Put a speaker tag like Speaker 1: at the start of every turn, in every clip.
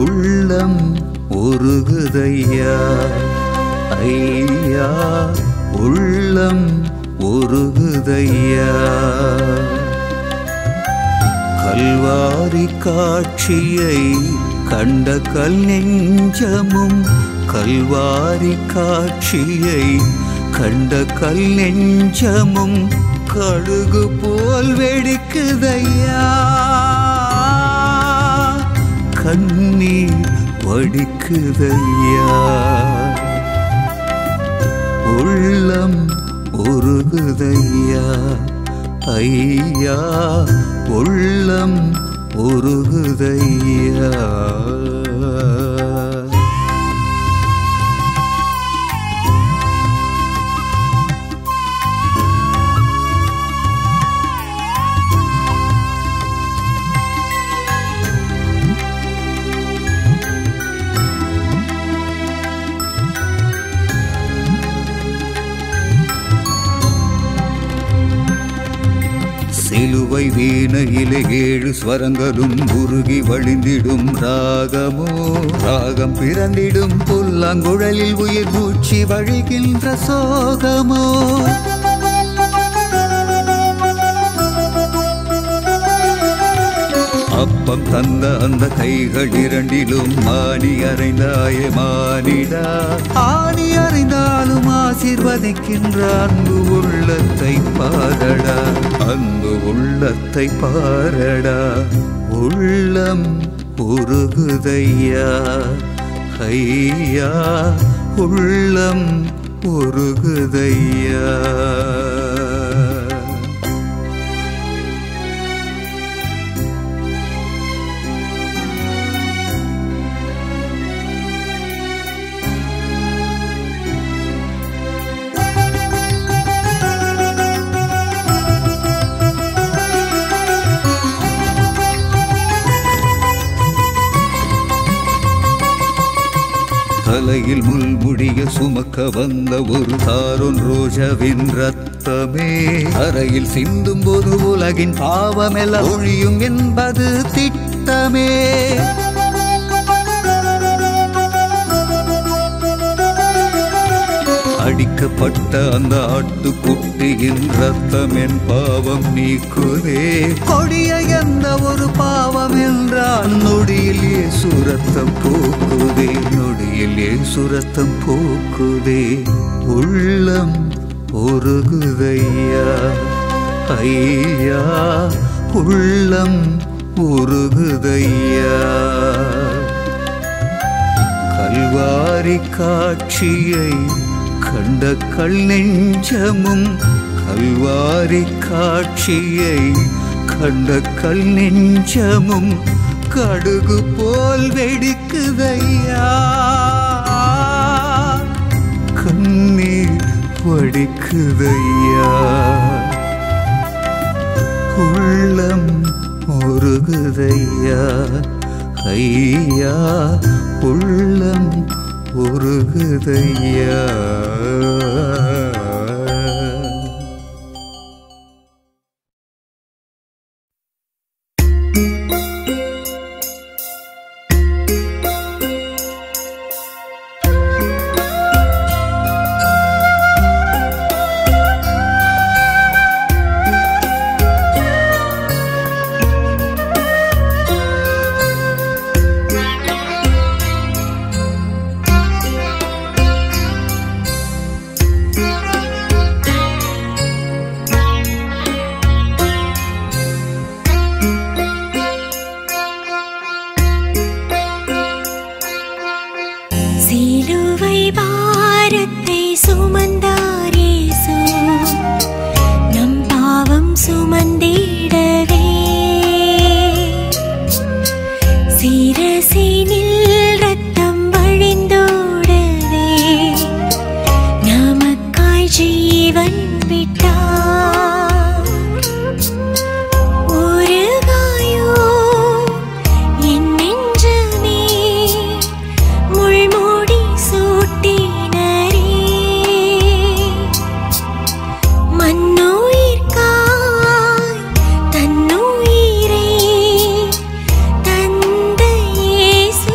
Speaker 1: உள்ளம் உருகுதையா ஐயா உள்ளம் உருகுதையா கல்வாரி காட்சியை கண்ட கல் நெஞ்சமும் கல்வாரி காட்சியை கண்ட கல் நெஞ்சமும் கழுகு போல் வெடிக்குதையா கண்ணீர் வடிக்குதையா உள்ளம் உருகுதையா ஐயா உள்ளம் உருகுதையா சிலுவை வீணையிலே ஏழு ஸ்வரங்களும் உருகி வழிந்திடும் ராகமோ ராகம் பிறந்திடும் புல்லாங்குழலில் உயிர் மூச்சு வழிகின்ற சோகமோ அப்பம் தந்த அந்த கைகள் இரண்டிலும் மானி அறைந்தாய மானிடா ஆணி அறிந்தாலும் ஆசீர்வதிக்கின்ற அன்பு உள்ளத்தை பாரடா அன்பு உள்ளத்தை பாரடா உள்ளம் உருகுதையா ஐயா உள்ளம் உருகுதையா தலையில் முள்முடிய சுமக்க வந்த ஒரு தாரோன் ரோஜாவின் ரத்தமே அறையில் சிந்தும் போது உலகின் பாவமெல்லாம் ஒழியும் என்பது திட்டமே அடிக்கப்பட்ட அந்த ஆட்டுக்குட்டியின் ரத்தம் என் பாவம் நீக்குதே கொடிய எந்த ஒரு பாவம் என்றால் நொடியில் இயேசு ரத்தம் போக்குதே நொடியில் இயேசு ரத்தம் போக்குதே உள்ளம் உருகுதையா ஐயா உள்ளம் உருகுதையா கல்வாரி காட்சியை கண்ட கல் நெஞ்சமும் கல்வாரி காட்சியை கண்ட கல் நெஞ்சமும் கடுகு போல் வெடிக்குதையா கண்ணீர் வடிக்குதையா உள்ளம் உருகுதையா ஐயா உள்ளம் உருகுதையா
Speaker 2: சிலுவை பாரத்தை சுமந்தாரேசு நம் பாவம் சுமந்திடவே சிரசினில் ரத்தம் வழிந்தோடவே நமக்காய் ஜீவன் விட்டார் ஒரு காயோ என் நெஞ்சமே முள்மூடி சூட்டினரே மண்ணுயிர்க்காய் தன்னுயிரை தந்த இயேசு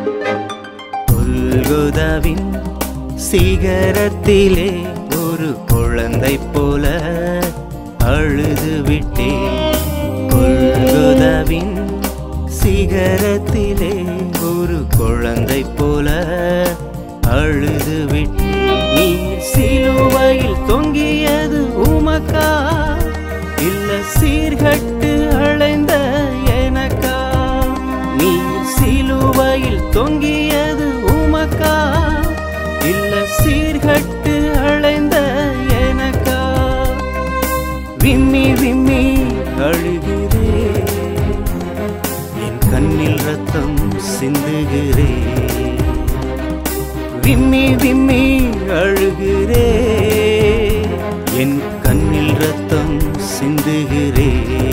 Speaker 1: கொல்கொதாவின் சிகரத்திலே ஒரு குழந்தை போல அழுது விட்டேன் கொல்கொதாவின் சிகரத்திலே ஒரு குழந்தை போல அழுது விட்டேன் நீ சிலுவையில் தொங்கியது உமக்கா இல்ல சீர்கட்டு அழைந்த எனக்கா நீ சிலுவையில் தொங்கியது உமக்கா இல்ல சீர்கட்டு அழைந்த எனக்கா விம்மி விம்மி அழுகிறே என் கண்ணில் ரத்தம் சிந்துகிறே விம்மி விம்மி அழுகிறே என் கண்ணில் ரத்தம் சிந்துகிறே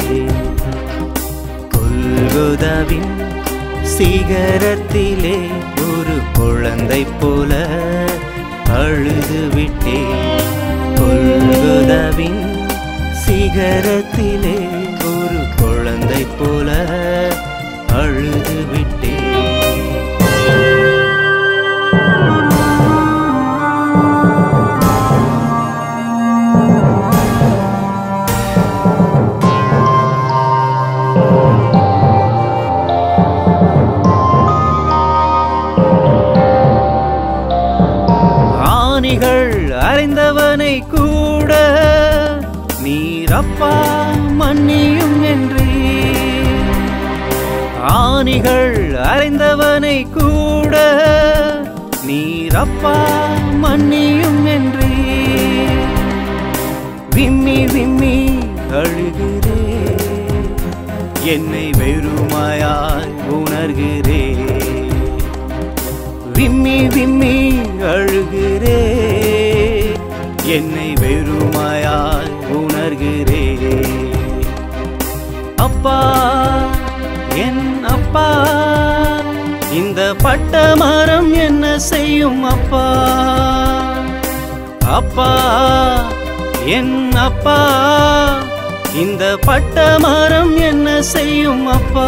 Speaker 1: கொல்கோதாவின் சிகரத்திலே ஒரு குழந்தை போல அழுது விட்டேன் கொல்கோதாவின் சிகரத்திலே ஒரு குழந்தை போல அழுது விட்டேன் ஆணிகள் அறிந்தவனை கூட நீரப்பா மன்னியும் என்றே ஆணிகள் அறிந்தவனை கூட நீரப்பா மன்னியும் என்றே விம்மி விம்மி அழுகிறே என்னை வெறுமாயாய் உணர்கிறே விம்மி விம்மி அழுகிறே என்னை வெறுமாயாய் உணர்கிறே அப்பா என் அப்பா இந்த பட்ட மரம் என்ன செய்யும் அப்பா அப்பா என் அப்பா இந்த பட்ட மரம் என்ன செய்யும் அப்பா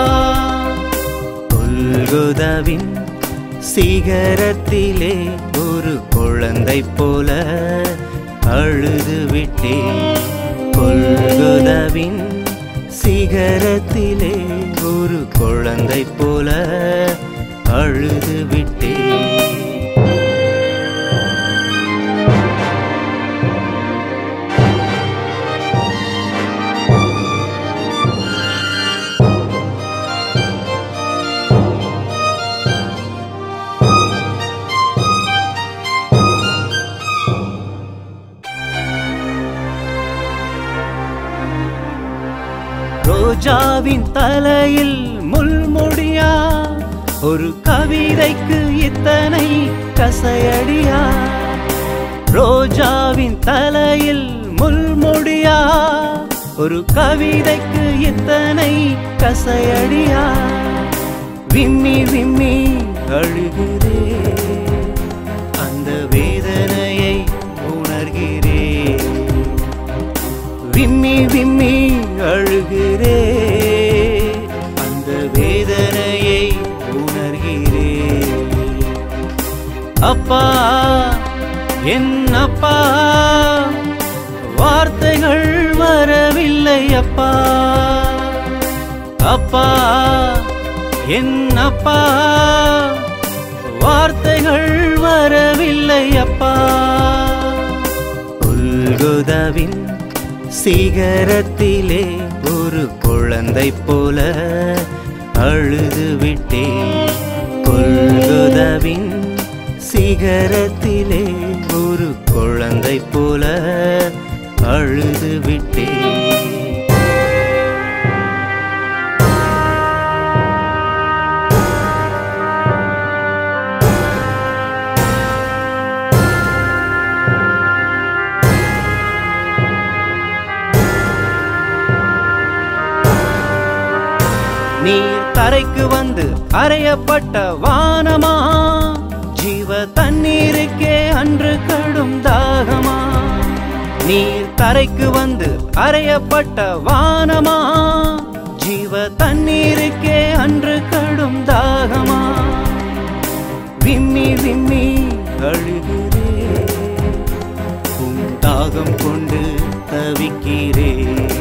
Speaker 1: கொல்கொதாவின் சிகரத்திலே ஒரு குழந்தை போல அழுது விட்டேன் கொல்கொதாவின் சிகரத்திலே ஒரு குழந்தை போல அழுது விட்டேன் ரோஜாவின் தலையில் முள்முடியா ஒரு கவிதைக்கு இத்தனை கசையடியா ரோஜாவின் தலையில் முள்முடியா ஒரு கவிதைக்கு இத்தனை கசையடியா விம்மி விம்மி அழுகிறே அந்த வேதனையை உணர்கிறேன் விம்மி விம்மி அழுகிறே அந்த வேதனையை உணர்கிறே அப்பா என் அப்பா வார்த்தைகள் வரவில்லை அப்பா அப்பா என் அப்பா வார்த்தைகள் வரவில்லை அப்பா கொல்கொதாவின் சிகரத்திலே ஒரு குழந்தை போல அழுது விட்டேன் கொல்கொதாவின் சிகரத்திலே ஒரு குழந்தை போல அழுது விட்டேன் நீர் தரைக்கு வந்து அறையப்பட்ட வானமா ஜீவ தண்ணீருக்கே அன்று கடும் தாகமா நீர் தரைக்கு வந்து அறையப்பட்ட வானமா ஜீவ தண்ணீருக்கே அன்று கடும் தாகமா விம்மி அழுகிறே உம் தாகம் கொண்டு தவிக்கிறே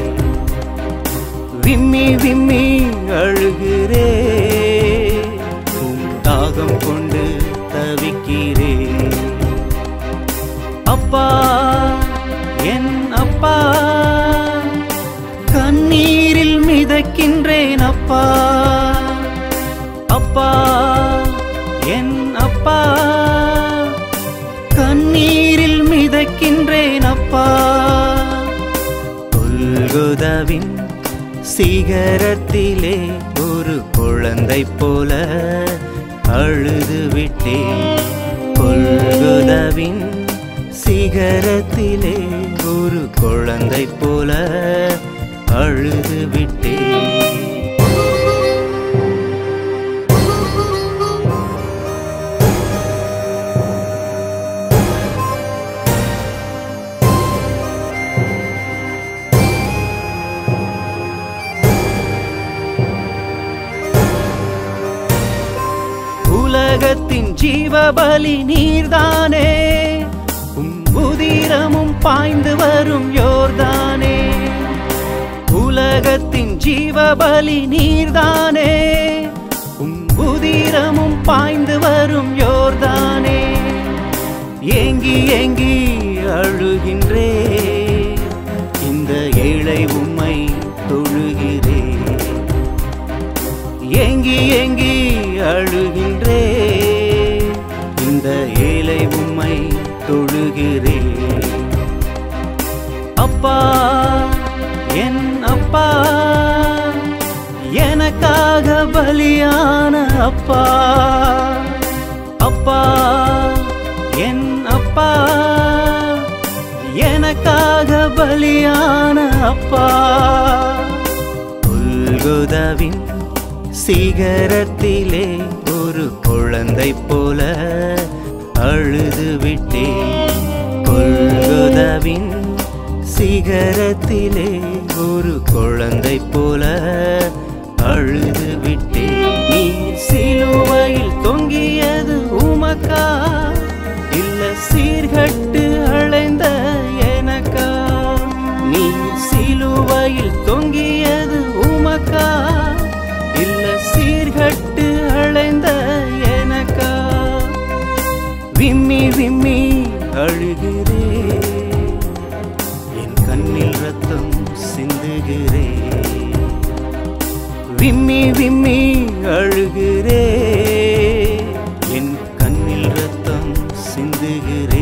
Speaker 1: விம்மி விம்மி அழுகிறே உம் தாகம் கொண்டு தவிக்கிறே அப்பா என் அப்பா கண்ணீரில் மிதக்கின்றேன் அப்பா அப்பா என் அப்பா கண்ணீரில் மிதக்கின்றேன் அப்பா கொல்குதாவின் சிகரத்திலே ஒரு குழந்தை போல அழுது விட்டேன் கொல்குதாவின் சிகரத்திலே ஒரு குழந்தை போல அழுது விட்டேன் உலகத்தின் ஜீவபலி நீர்தானே உம் உதிரமும் பாய்ந்து வரும் யோர்தானே உலகத்தின் ஜீவபலி நீர்தானே உம் உதிரமும் பாய்ந்து வரும் யோர்தானே ஏங்கி ஏங்கி அழுகின்றே இந்த ஏழை உம்மை தொழுகிறே ஏங்கி ஏங்கி அழுகின்றே இந்த ஏழை உம்மை தொழுகிறே அப்பா என் அப்பா எனக்காக பலியான அப்பா அப்பா என் அப்பா எனக்காக பலியான அப்பா புல்குதவின் சிகரத்திலே ஒரு குழந்தை போல அழுது விட்டேன் கொல்குதவின் சிகரத்திலே ஒரு குழந்தை போல அழுது விட்டேன் நீ சிலுவையில் தொங்கியது உமக்கா இல்ல சீர்கட்டு அழைந்த எனக்கா நீ சிலுவையில் தொங்கியது உமக்கா இல்ல சீர்கட்டு அழைந்த எனக்கா விம்மி விம்மி அழுகிறே என் கண்ணில் ரத்தம் சிந்துகிறே விம்மி விம்மி அழுகிறே என் கண்ணில் ரத்தம் சிந்துகிறே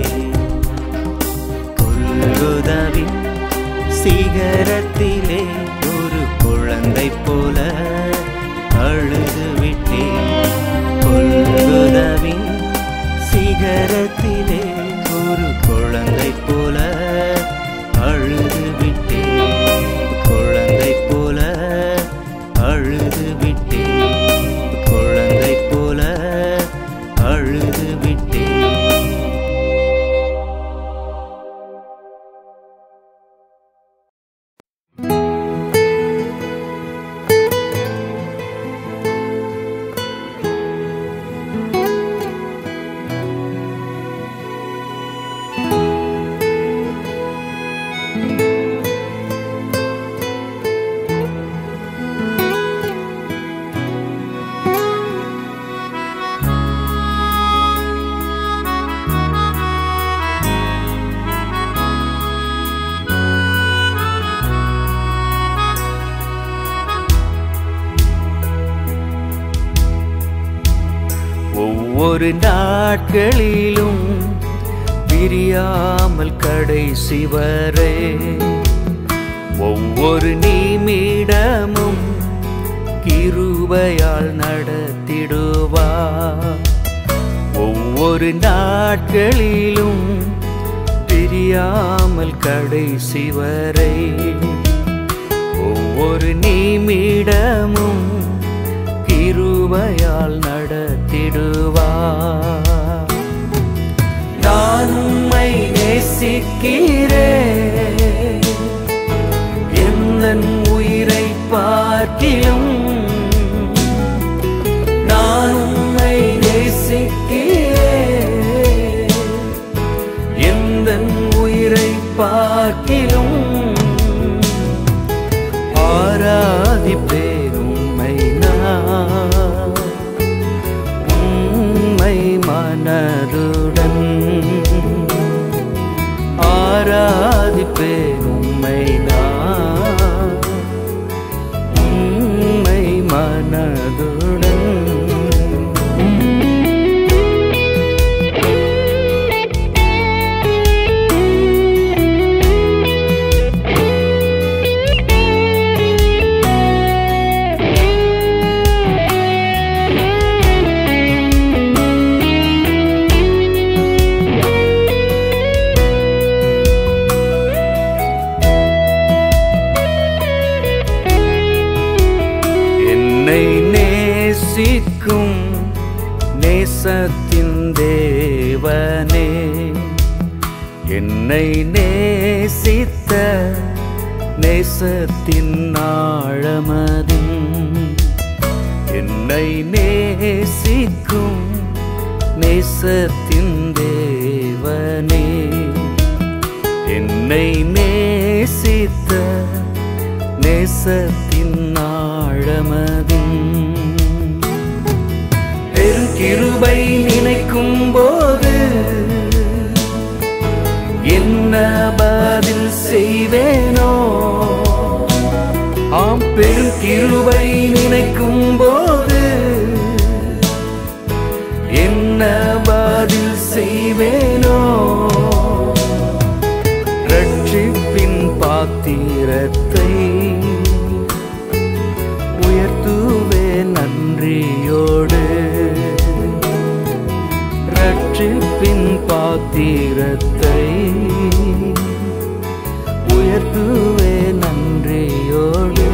Speaker 1: கொல்கோதாவின் சிகரத்திலே ஒரு குழந்தை போல அழுது விட்டேன் கொல்கோதாவின் சிகரத்திலே ஒரு குழந்தை போல அழுது விட்டேன் குழந்தை போல அழுது விட்டேன் குழந்தை போல அழுது விட்டேன் ஒவ்வொரு நாட்களிலும் பிரியாமல் கடைசி வரை ஒவ்வொரு நிமிடமும் கிருபையால் நடத்திடுவா ஒவ்வொரு நாட்களிலும் பிரியாமல் கடைசி வரை ஒவ்வொரு நிமிடமும் கிருபையால் நடத்திடுவா நான் உம்மை நேசிக்கிறேன் எந்தன் உயிரை பார்க்கிலும் நான் உம்மை நேசிக்கிறேன் மனதுடன் ஆராதிப்பேன் உம்மை நான் உம்மை மனதுடன் என்னை நேசிக்கும் நேசத்தின் தேவனே என்னை நேசித்த நேசத்தின் ஆழமதும் என்னை நேசிக்கும் நேசத்தின் தேவனே என்னை நேசித்த நேசத்தின் ஆழமதும் பெருங்கிருபை நினைக்கும் போது என்ன பதில் செய்வேனோ ஆம் பெருங்கிருபை நினைக்கும் போது என்ன பதில் செய்வேனோ ரட்சிப்பின் பாத்திரத்தை உயர்த்துவே நன்றியோடு ரட்சிப்பின் பாத்திரத்தை உயர்த்துவே நன்றியோடு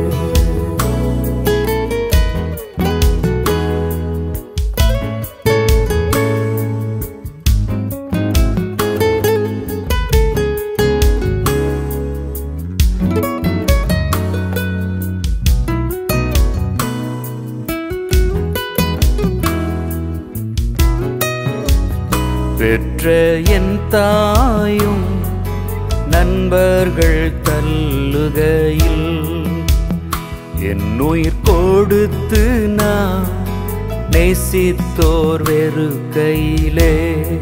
Speaker 1: பெற்ற என் தாயும் நண்பர்கள் தள்ளுகையில் என் உயிர் கொடுத்து நான் நேசித்தோர் வெறுக்கையிலே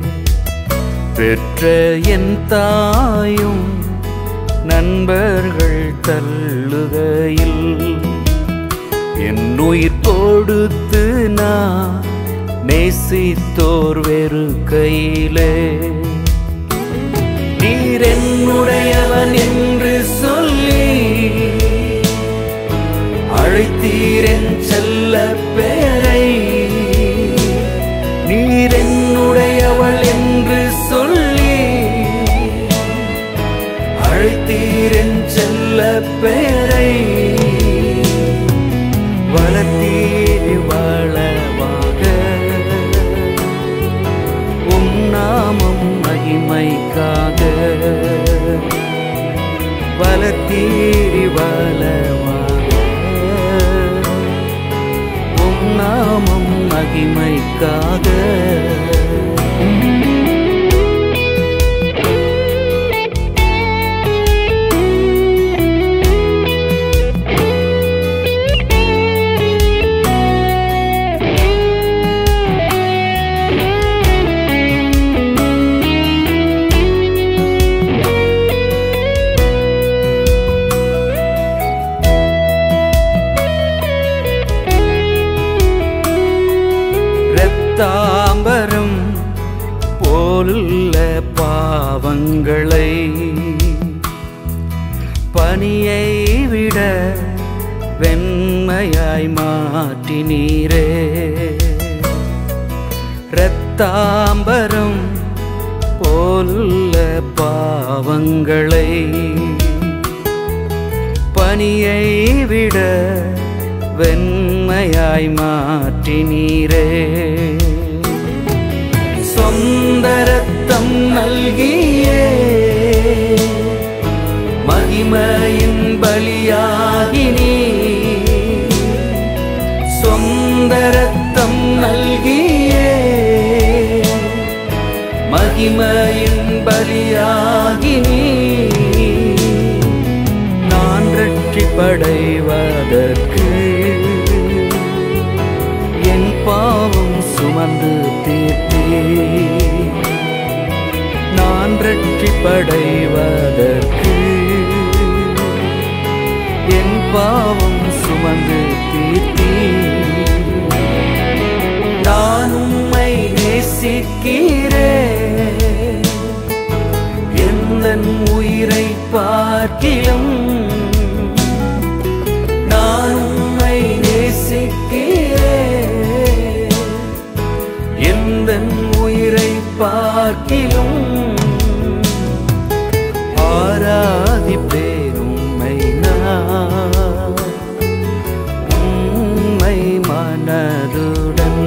Speaker 1: பெற்ற என் தாயும் நண்பர்கள் தள்ளுகையில் என் உயிர் கொடுத்து நான் நேசித்தோர் வெறுக்கையிலே நீர் என்னுடையவன் என்று சொல்லி அழைத்தீரென் செல்ல பேரை நீர் என்னுடையவள் என்று சொல்லி அழைத்தீரென் செல்ல பேரை வளர்த்தீர் வளவாக உம் நாமம் மகிமைக்காக வளர்த்தீரி வளவாக உம் நாமம் மகிமைக்காக இரத்தாம்பரம் போலுள்ள பாவங்களை பனியை விட வெண்மையாய் மாற்றினீரே இரத்தாம்பரம் போலுள்ள பாவங்களை பனியை விட வெண்மையாய் மாற்றினீரே சொந்த ரத்தம் நல்கியே மகிமையின் பலியாகினி சொந்த ரத்தம் நல்கியே மகிமையின் பலியாகினி நான் ரட்சிப்படைவதற்கு என் பாவம் சும சுமந்து தீர்த்தே நான் ரட்சிப்படைவதற்கு என் பாவம் சுமந்து தீர்த்தே நான் உம்மை நேசிக்கிறேன் எந்தன் உயிரை பார்க்கிலும் நான் உம்மை நேசிக்கிறேன் எந்தன் உயிரை பார்க்கிலும் ஆராதிப்பேன் உம்மை நான் உம்மை மனதுடன்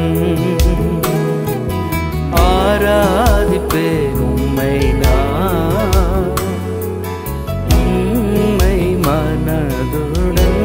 Speaker 1: ஆராதிப்பேன் உம்மை நான் உம்மை மனதுடன்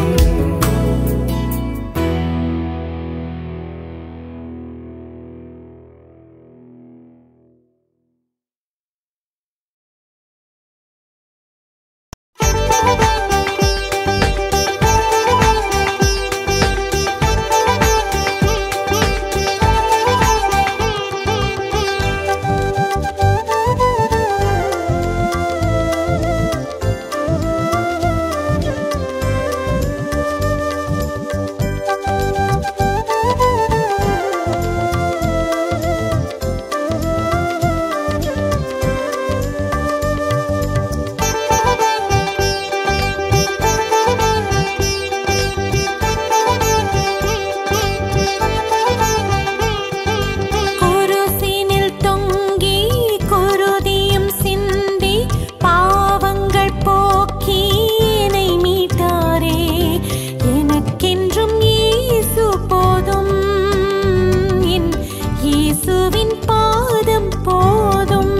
Speaker 2: குருசினில் தொங்கி குருதியும் சிந்தி பாவங்கள் போக்கி என்னை மீட்டாரே எனக்கென்றும் இயேசு போதும் என் இயேசுவின் பாதம் போதும்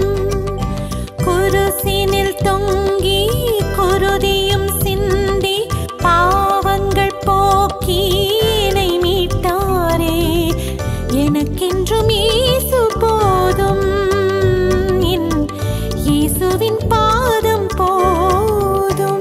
Speaker 2: குருசினில் தொங்கி குருதியும் சிந்தி பாவங்கள் போக்கி என்னை மீட்டாரே எனக்கென்றும் இயேசு போதும் என் இயேசுவின் பாதம் போதும்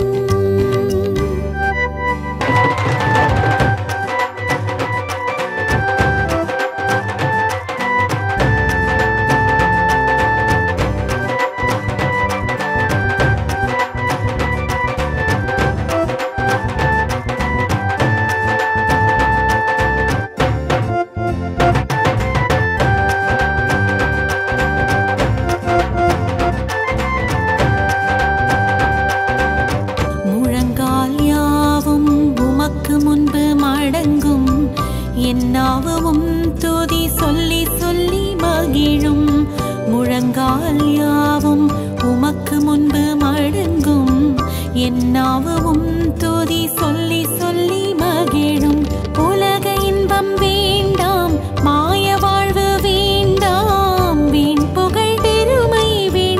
Speaker 2: முழங்கால் யாவும் உமக்கு முன்பு மடங்கும் என்னாவும் துதி சொல்லி சொல்லி மகிழும் முழங்கால் யாவும் உமக்கு முன்பு மடங்கும் என்னாவும் துதி சொல்லி சொல்லி மகிழும் உலக இன்பம் வேண்டாம் மாய வாழ்வு வேண்டாம் வீண் புகழ் பெருமை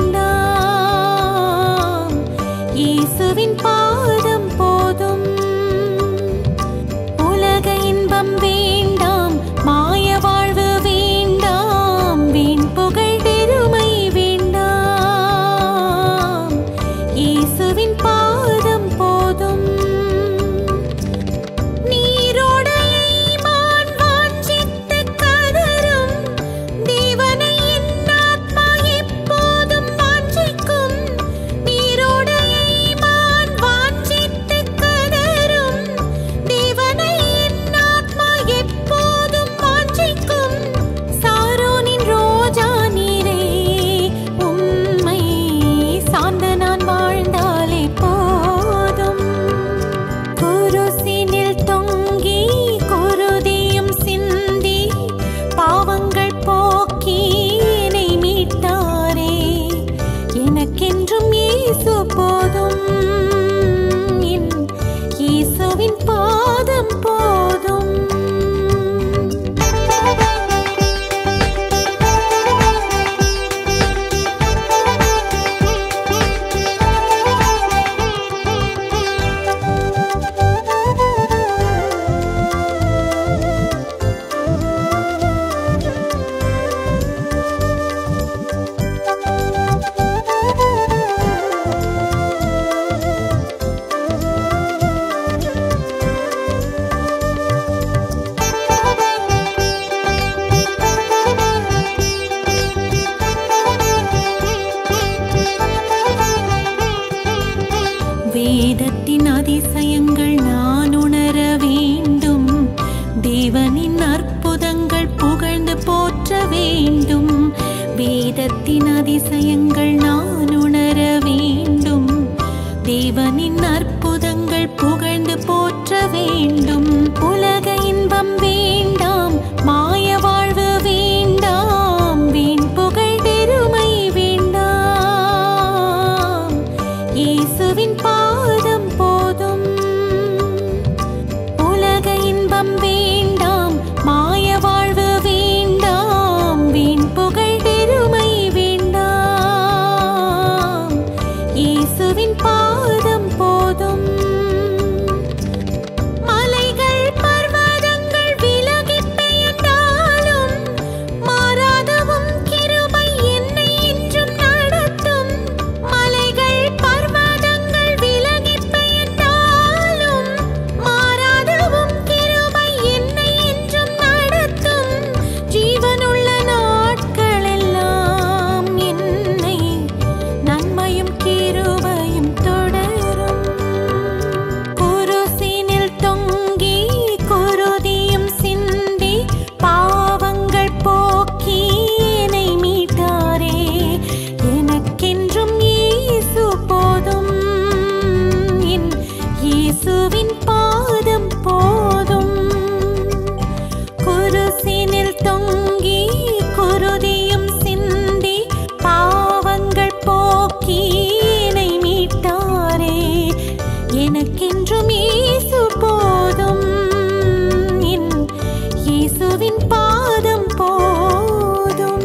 Speaker 2: வேண்டாம் இயேசுவின் பாதம் போதும் உலக இன்பம் வேண்டாம் மாய வாழ்வு வேண்டாம் வீண் புகழ் பெருமை வேண்டாம் இயேசுவின் பாதம் போதும் வேண்டும் வேதத்தின் அதிசயங்கள் நான் உணர வேண்டும் தேவனின் அற்புதங்கள் புகழ்ந்து போற்ற வேண்டும் உலக இன்பம் வேண்டாம் மாய வாழ்வு வேண்டாம் வீண் புகழ் பெருமை வேண்டாம் இயேசுவின் பாதம் போதும் உலக இன்பம் வேண்டாம் மாய வாழ்வு வேண்டாம் வீண் புகழ் பெருமை வேண்டாம் இயேசுவின் பாதம் போதும் மலைகள் பர்வதங்கள் விலகிப் பெயர்ந்தாலும் மாறாதவும் கிருபை என்னை என்றும் நடத்தும் மலைகள் பர்வதங்கள் விலகிப் பெயர்ந்தாலும் மாறாதவும் கிருபை என்னை என்றும் நடத்தும் ஜீவனுள்ள நாட்களெல்லாம் என்னை நன்மையும் கிருபையும் தொடரும் குருசினில் தொங்கி குருதியும் சிந்தி பாவங்கள் போக்கி என்னை மீட்டாரே எனக்கென்றும் இயேசு போதும் என் இயேசுவின் பாதம் போதும் குருசினில் தொங்கி குருதியும் சிந்தி பாவங்கள் போக்கி என்னை மீட்டாரே எனக்கென்றும் இயேசு போதும் என் இயேசுவின் பாதம் போதும்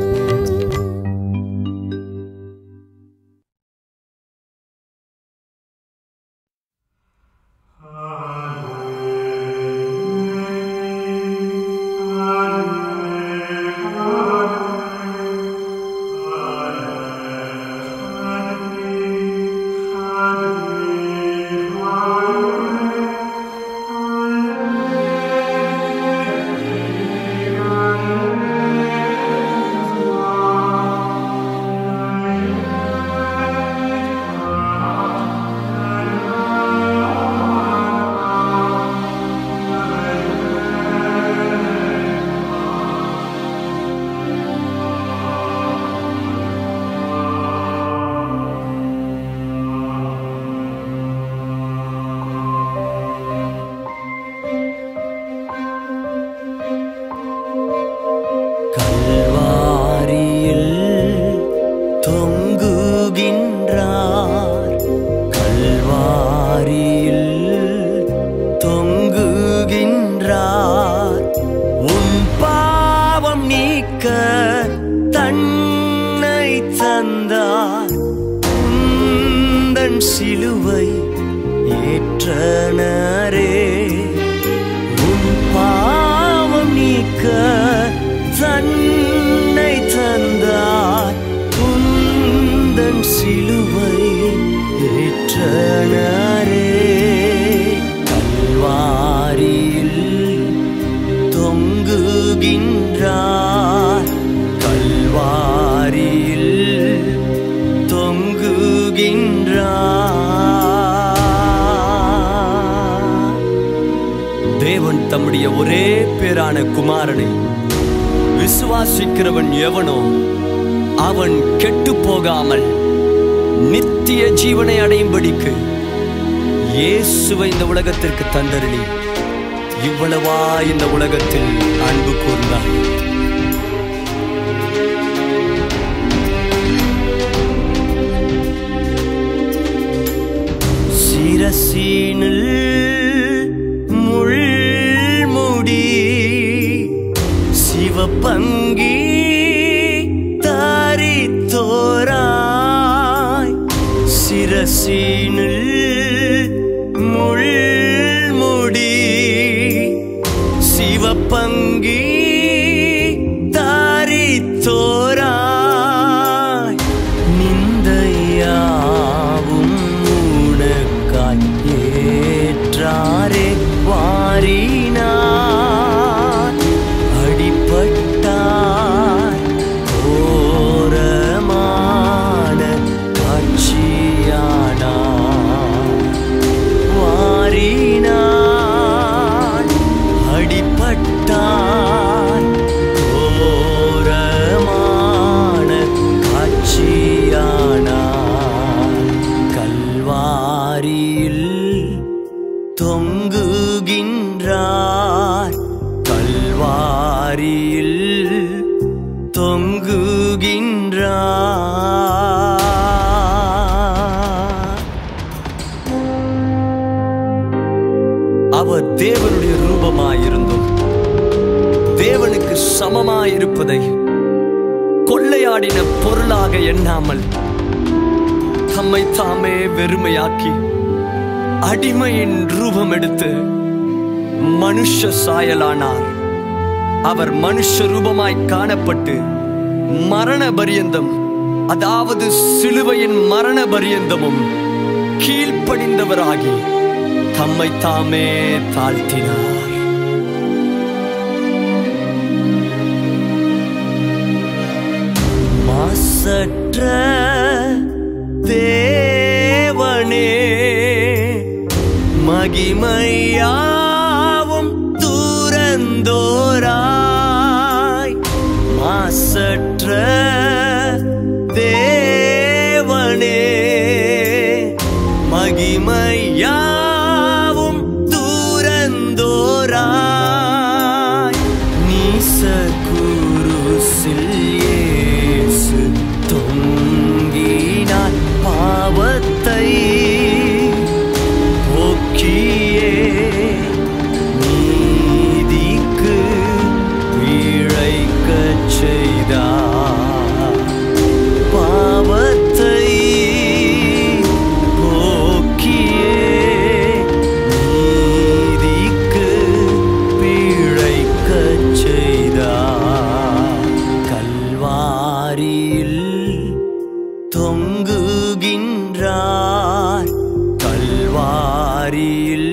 Speaker 1: கல்வாரியில் தொங்குகின்றார் கல்வாரியில் தொங்குகின்றார் உன் பாவம் நீக்க தன்னை தந்தார் உந்தன் சிலுவை ஏற்றனரே உன் பாவம் நீக்க தன்னை தந்தார் உந்தன் சிலுவை ஏற்றனரே கல்வாரியில் தொங்குகின்றார் கல்வாரியில் தொங்குகின்றார் தேவன் தம்முடைய ஒரே பேரான குமாரனை விசுவாசிக்கிறவன் எவனோ அவன் கெட்டு போகாமல் நித்திய ஜீவனை அடையும்படிக்கு இயேசுவை இந்த உலகத்திற்கு தந்தருளி இவ்வளவா இந்த உலகத்தில் அன்பு கூர்ந்தார் சிரசீனில் முள்முடி சிவப்பங்கி தாரித்தோராய் சிரசீனில் முள்முடி சிவப்பங்கி தாரித்தோராய் நிந்தையாவும் உனக்காய் ஏற்றாரே வாரினார் அடிப்பட்டார் ஓரமான காட்சியானார் வாரினார் அடிப்பட்டார் தொங்குகின்றார் அவர் தேவனுடைய ரூபமாயிருந்தும் தேவனுக்கு சமமாயிருப்பதை கொள்ளையாடின பொருளாக எண்ணாமல் தம்மை தாமே வெறுமையாக்கி அடிமையின் ரூபம் எடுத்து மனுஷ சாயலானார் அவர் மனுஷ ரூபமாய் காணப்பட்டு மரண பரியந்தம் அதாவது சிலுவையின் மரண பரியந்தமும் கீழ்ப்படிந்தவராகி தம்மை தாமே தாழ்த்தினார் மாசற்ற தேவனே மகிமையாவும் தூரந்தோராய் மாசற்ற தேவனே மகிமையாவும் தூரந்தோராய் நீசகுருசில் இயேசு தொங்கினார் பாவத்தை போக்கியே நீதிக்கு இழைக்கச் செய்தார் பாவத்தை போக்கியே நீதிக்கு பிழைக்கச் செய்தார் கல்வாரியில் தொங்குகின்றார் கல்வாரியில்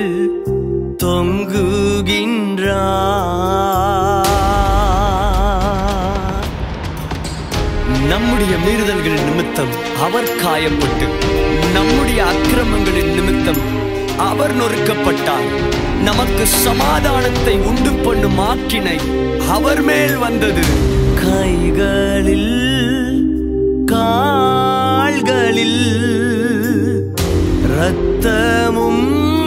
Speaker 1: தொங்குகின்றார் நம்முடைய மீறுதல்கள் நிமித்தம் அவர் காயப்பட்டு நம்முடைய அக்கிரமங்களின் நிமித்தம் அவர் நொறுக்கப்பட்டார் நமக்கு சமாதானத்தை உண்டு பண்ணும் ஆக்கினை அவர் மேல் வந்தது கைகளில் கால்களில் இரத்தமும்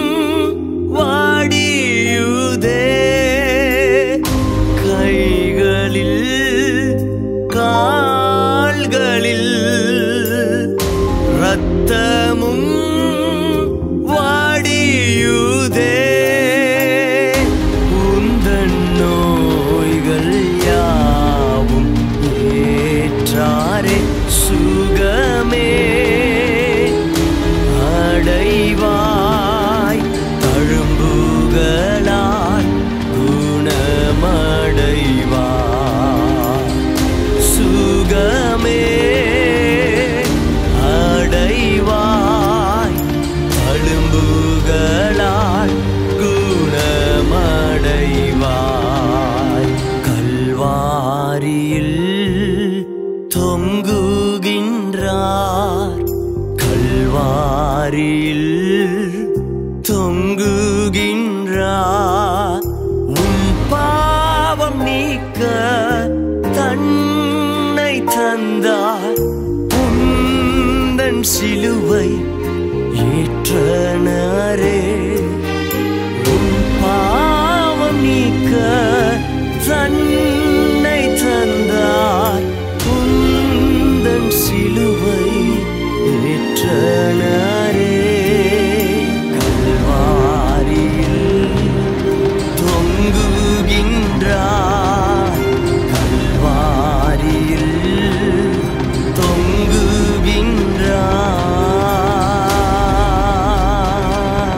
Speaker 1: வாடியுதே கைகளில் கால்களில் இரத்தமும் வாடியுதே உந்தன் நோய்கள் யாவும் ஏற்றாரே சுகமே அடைவாய் தழும்புகளால் குணமடைவாய் சுகமே அடைவாய் தழும்புகளால் குணமடைவாய் கல்வாரியில் தொங்குகின்றார் கல்வாரியில் தொங்குகின்றார் உன் பாவம் நீக்க தன்னை தந்தார் உந்தன் சிலுவை ஏற்றனரே உன் பாவம் நீக்க தன்னை தந்தார் உந்தன் சிலுவை ஏற்றனரே கல்வாரியில் தொங்குகின்றார் கல்வாரியில் தொங்குகின்றார்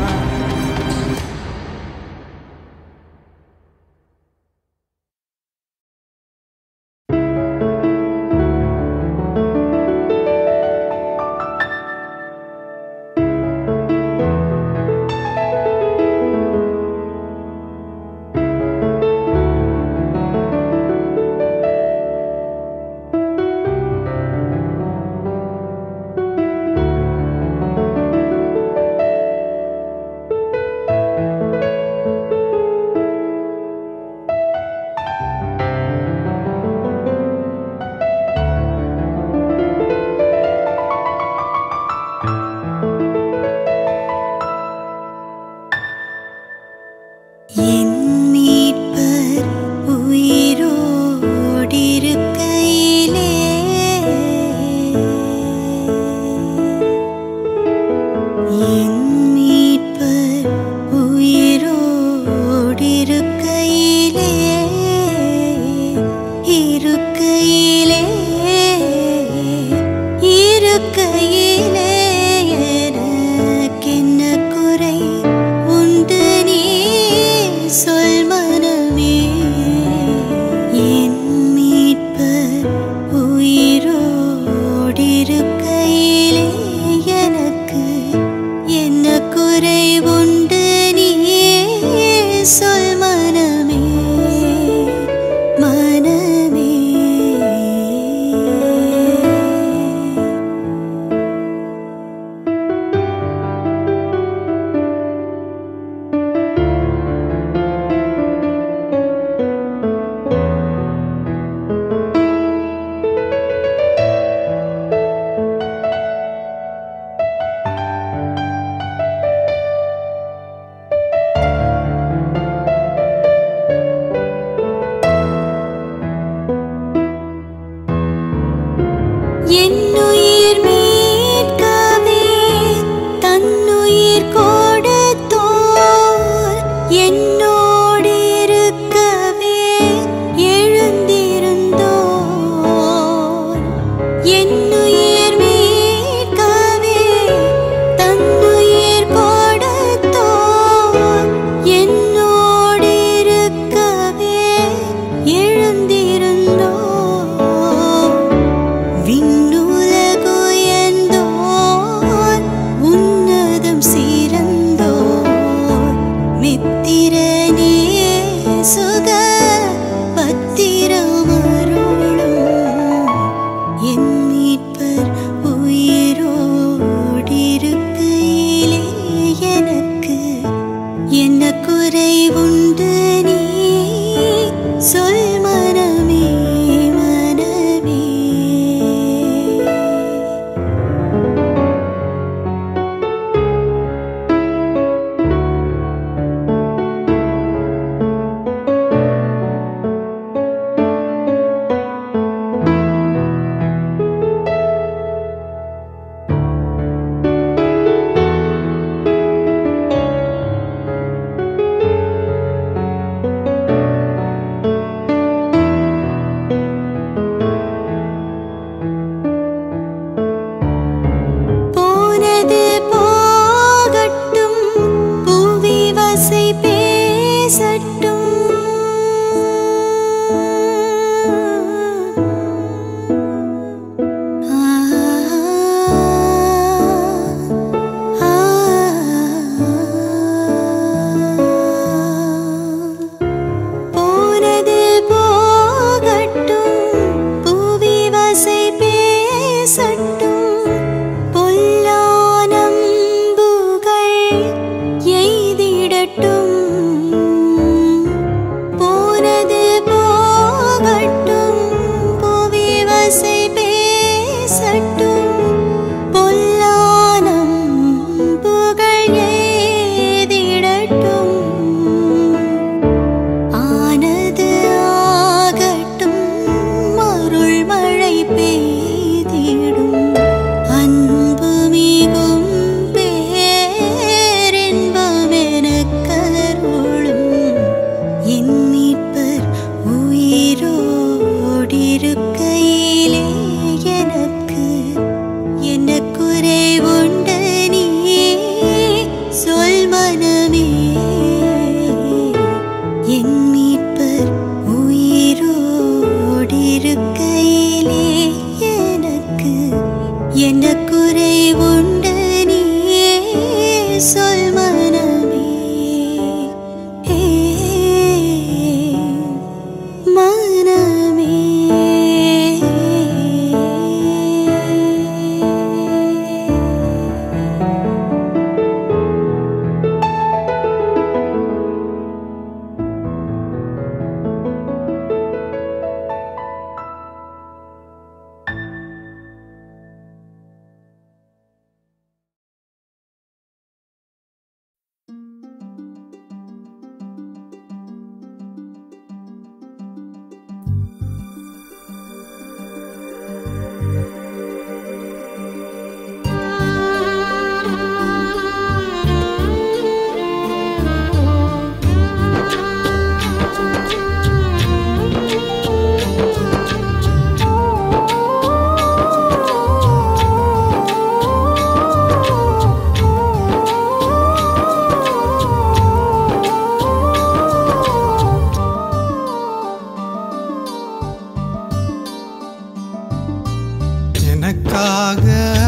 Speaker 3: எனக்காக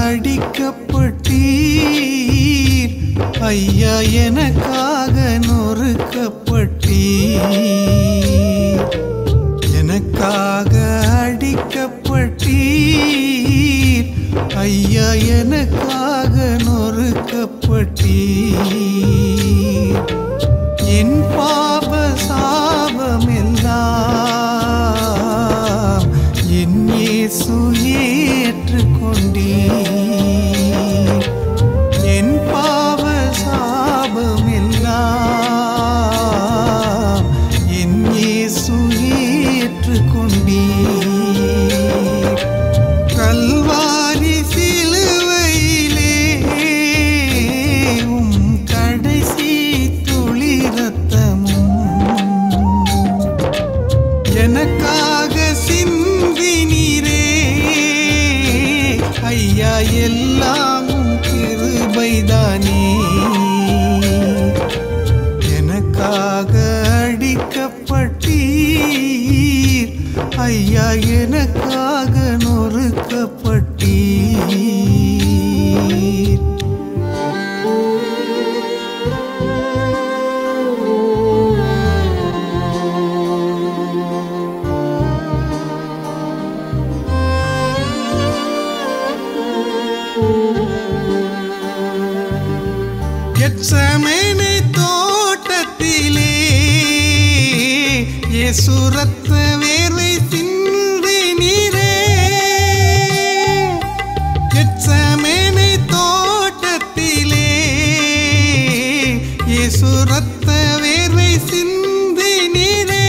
Speaker 3: அடிக்கப்பட்டீர் ஐயா எனக்காக நொறுக்கப்பட்டீர் எனக்காக அடிக்கப்பட்டீர் ஐயா எனக்காக நொறுக்கப்பட்டீர் என் பாப சாபமெல்லாம் என் இயேசு ஏற்றுக்கொண்டீர் என் பாவ சாபமெல்லாம் என் இயேசு ஏற்றுக்கொண்டீர் கல்வாரி சிலுவையிலே உம் கடைசி துளி ரத்தமும் எனக்காக சிந்தினீரே ஐயா எல்லாமும் கிருபைதானே எனக்காக அடிக்கப்பட்டீர் ஐயா எனக்காக நொறுக்கப்பட்டீர் கெட்சமேனை தோட்டத்திலே இயேசு ரத்த வேர்வை சிந்தி நீரே கெட்சமேனை தோட்டத்திலே இயேசு ரத்த வேர்வை சிந்தி நீரே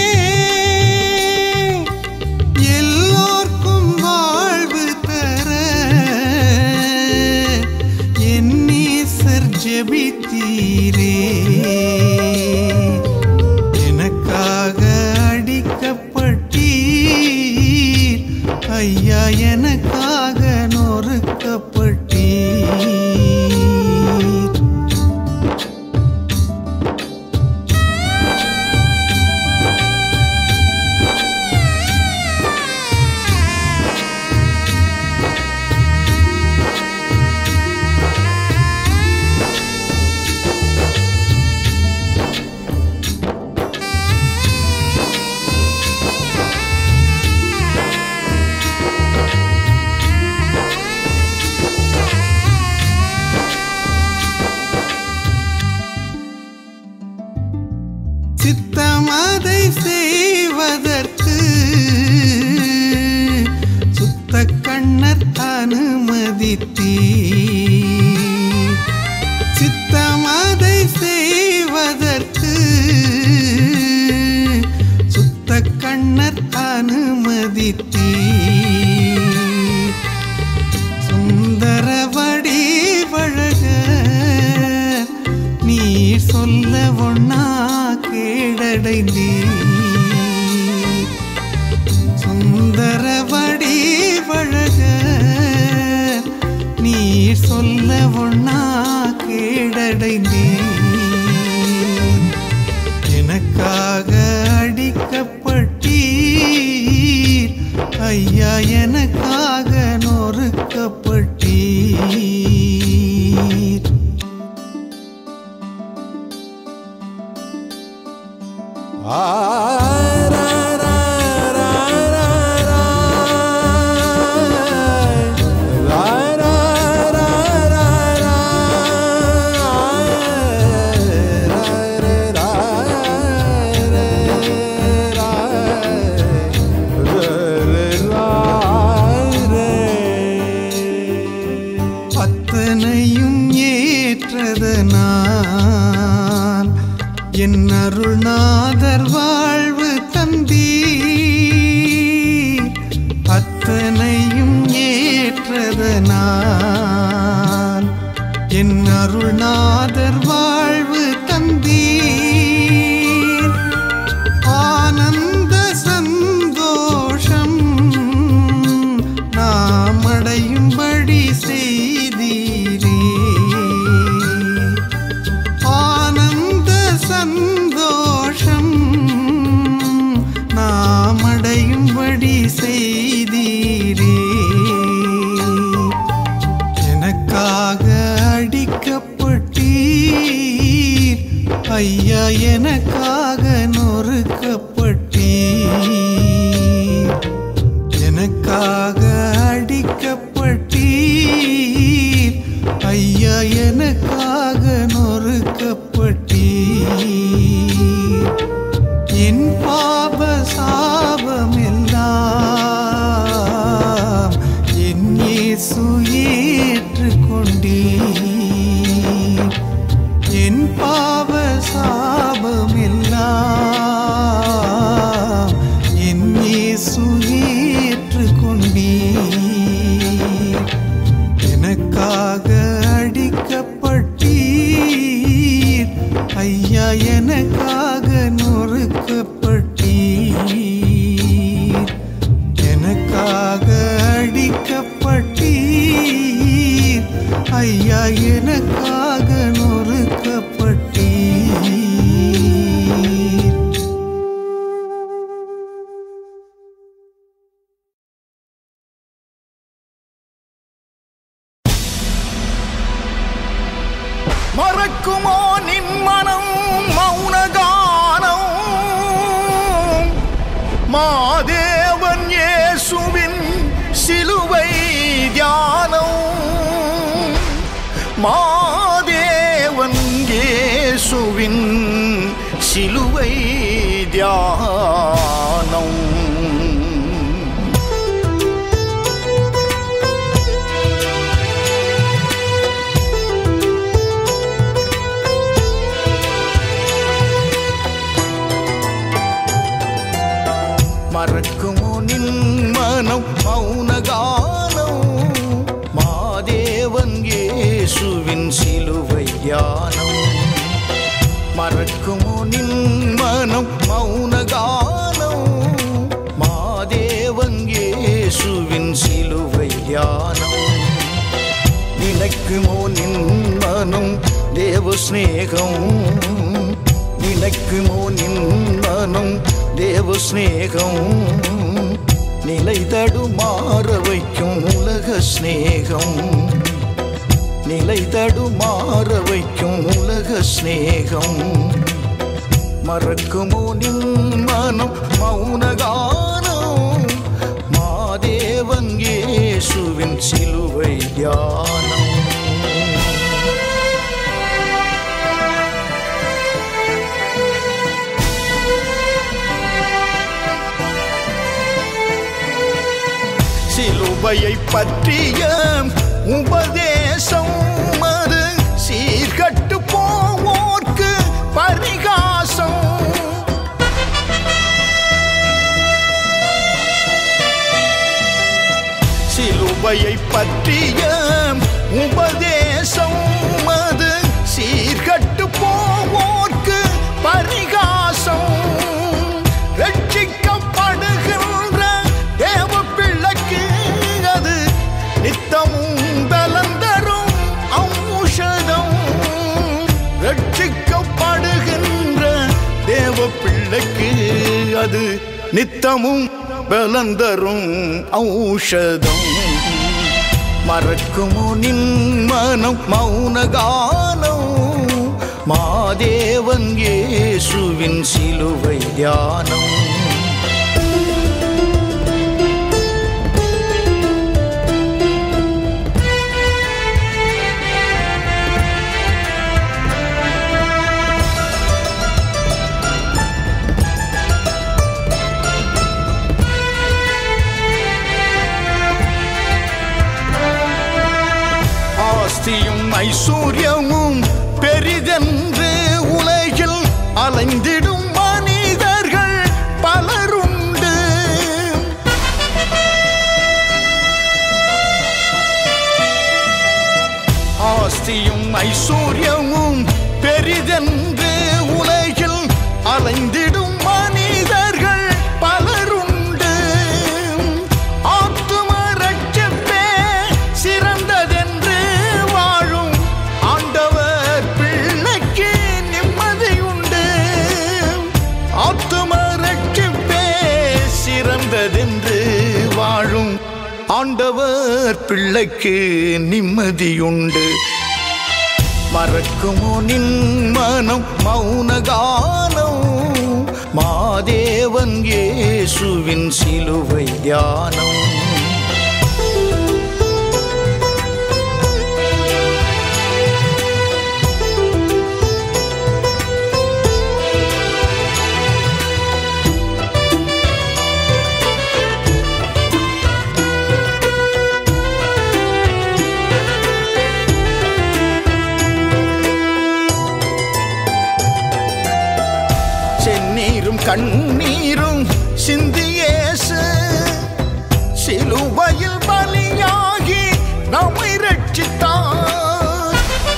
Speaker 3: எல்லோர்க்கும் வாழ்வு தர என் நேசர் ஜெபித்தீரே எனக்காக அடிக்கப்பட்டீர் ஐயா எனக்காக நொறுக்கப்பட்டீர் சித்தமதை செய்வதற்கு சுத்த கண்ணர் அனுமதித்தீ சித்தமதை செய்வதற்கு சுத்த கண்ணர் அனுமதித்தீ சுந்தரவடி வழக நீ சொல்ல ஒன்னா கேடடைந்தீ சுந்தரவடி வழக நீ சொல்ல ஒன்னா கேடடைந்தீ எனக்காக அடிக்கப்பட்டீர் ஐயா எனக்காக நொறுக்கப்பட்டீர் அத்தனையும் ஏற்றதனால் என் அருள்நாதர் வாழ்வு தந்தீர் அத்தனையும் ஏற்றதனால் என் அருள்நாதர் வாழ்வு தந்தீர் ஆனந்த சந்தோஷம் நாம் அடையும்படி செய்தீரே ஆனந்த சந்தோஷம் நாம் அடையும்படி செய்தீரே இயேசு ஏற்றுக்கொண்டீர் எனக்காக அடிக்கப்பட்டீர் ஐயா எனக்காக நொறுக்கப்பட்டீர் எனக்காக அடிக்கப்பட்டீர் ஐயா எனக்காக நொறுக்கப்பட்டீர்
Speaker 4: மறக்குமோ நின் மனம் மௌனகானம் மாதேவன் இயேசுவின் சிலுவை தியானம் மாதேவன் இயேசுவின் சிலுவை தியானம் மறக்குமோ நின் மனம் மௌனகானம் மாதேவன் இயேசுவின் சிலுவை தியானம் மறக்குமோ நின் மனம் மௌனகானம் மாதேவன் இயேசுவின் சிலுவை தியானம் நினைக்குமோ நின் மனம் தேவ ஸ்நேகம் நினைக்குமோ நின் மனம் தேவ ஸ்நேகம் நிலை தடுமாற வைக்கும் உலக ஸ்நேகம் நிலை தடுமாற வைக்கும் உலக ஸ்நேகம் மறக்குமோ நின் மனம் மௌனகானம் மாதேவன் இயேசுவின் சிலுவை தியானம் சிலுவையை பற்றிய உபதேசம் அது சீர்கட்டு போவோர்க்கு பரிகாசம் சிலுவையை பற்றிய உபதேசம் அது சீர்கட்டு போவோர்க்கு பரிகாசம் ரட்சிக்கப்படுகின்ற தேவ பிள்ளைக்கு அது நித்தமும் பலந்தரும் ஔஷதம் ரட்சிக்கப்படுகின்ற தேவ பிள்ளைக்கு அது நித்தமும் பலந்தரும் ஔஷதம் மறக்குமோ நின் மனம் மௌனகானம் மாதேவன் இயேசுவின் சிலுவை தியானம் ஆஸ்தியும் ஐஸ்வர்யமும் பெரிதென்று உலகில் அலைந்திடும் மனிதர்கள் பலருண்டு ஆஸ்தியும் ஐஸ்வர்யமும் பெரிதென்று உலகில் அலைந்திடும் மனிதர்கள் பலருண்டு ஆத்தும ரட்சிப்பே சிறந்ததென்று வாழும் ஆண்டவர் பிள்ளைக்கு நிம்மதி உண்டு ஆத்தும ரட்சிப்பே சிறந்ததென்று வாழும் ஆண்டவர் பிள்ளைக்கு நிம்மதியுண்டு மறக்குமோ நின் மனம் மௌனகானம் மாதேவன் இயேசுவின் சிலுவை தியானம் செந்நீரும் கண்ணீரும் சிந்தியேசு நம்மை ரட்சித்தார்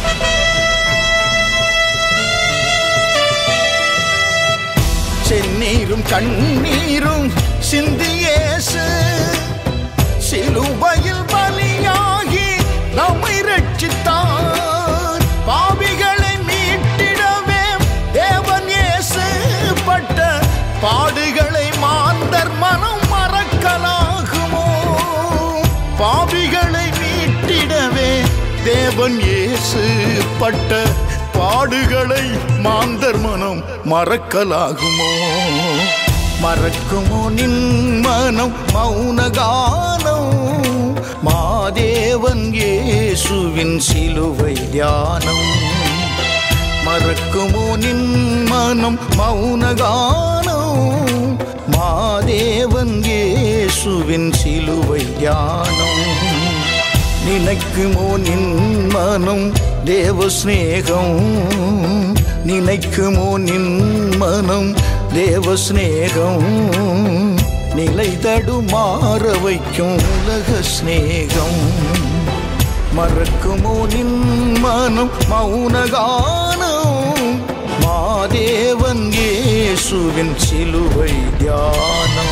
Speaker 4: செந்நீரும் கண்ணீரும் சிந்தியேசு சிலுவையில் பலியாகி நம்மை ரட்சித்தார் பாவிகளை மீட்டிடவே தேவன் இயேசு பட்ட பாடுகளை மாந்தர் மனம் மறக்கலாகுமோ பாவிகளை மீட்டிடவே தேவன் இயேசு பட்ட பாடுகளை மாந்தர் மனம் மறக்கலாகுமோ மறக்குமோ நின் மனம் மௌனகானம் மாதேவன் இயேசுவின் சிலுவை தியானம் மறக்குமோ நின் மனம் மௌனகானம் மாதேவன் இயேசுவின் சிலுவை தியானம் நினைக்குமோ நின் மனம் தேவ சிநேகம் நினைக்குமோ நின் மனம் தேவ சிநேகம் நிலை தடுமாற வைக்கும் உலக சிநேகம் மறக்குமோ நின் மனம் மௌனகானம் மாதேவன் இயேசுவின் சிலுவை தியானம்